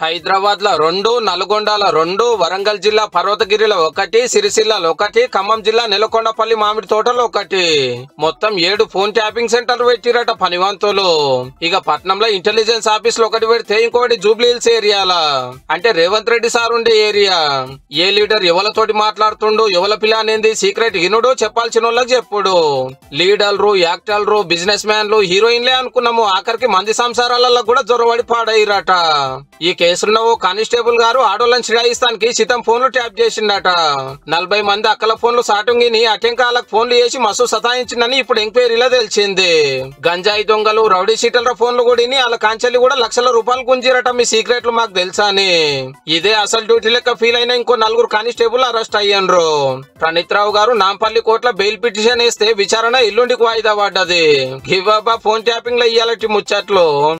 హైదరాబాద్ లో రెండు నల్గొండల రెండు వరంగల్ జిల్లా పర్వతగిరిలో ఒకటి సిరిసిల్లలో ఒకటి ఖమ్మం జిల్లా నెలకొండపల్లి మామిడి తోటలో ఒకటి మొత్తం ఏడు ఫోన్ ట్యాపింగ్ సెంటర్లు పెట్టిరట పనివంతులు ఇక పట్నంలో ఇంటెలిజెన్స్ ఆఫీస్ లో ఒకటి పెడితే ఇంకొకటి జూబ్లీ హిల్స్ ఏరియాల అంటే రేవంత్ రెడ్డి సార్ ఉండే ఏరియా ఏ లీడర్ ఎవలతోటి మాట్లాడుతుండు ఎవల పిల్లానేంది సీక్రెట్ ఇనుడు చెప్పాల్సిన వాళ్ళకి చెప్పుడు లీడర్లు యాక్టర్లు బిజినెస్ మ్యాన్లు హీరోయిన్లే అనుకున్నాము ఆఖరికి మంది సంసారాలలో కూడా జొరబడి పాడయ్యారట ఈ కేసులో ఓ కానిస్టేబుల్ గారు ఆడోళ్ళని చిడాయిస్తానికి సితం ఫోన్లు ట్యాప్ చేసిండట నలభై మంది అక్కల ఫోన్లు సాటుంగిని అటెంకాలకు ఫోన్లు చేసి మస్తు సతాయించిందని ఇప్పుడు ఎంక్వైరీలో తెలిసింది గంజాయి దొంగలు రౌడీ షీటర్ల ఫోన్లు కూడా వాళ్ళ కాంచెల్లి కూడా లక్షల రూపాయలు గుంజిరట మీ సీక్రెట్లు మాకు తెలుసా అని ఇదే అసలు డ్యూటీ లెక్క ఫీల్ అయిన ఇంకో నలుగురు కానిస్టేబుల్ అరెస్ట్ అయ్యారు ప్రణీత్ రావు గారు నాంపల్లి కోర్టులో బెయిల్ పిటిషన్ వేస్తే విచారణ ఎల్లుండికి వాయిదా పడ్డది గివ్వబ్బా ఫోన్ ట్యాపింగ్ లో ఇయ్యాలటి ముచ్చట్లు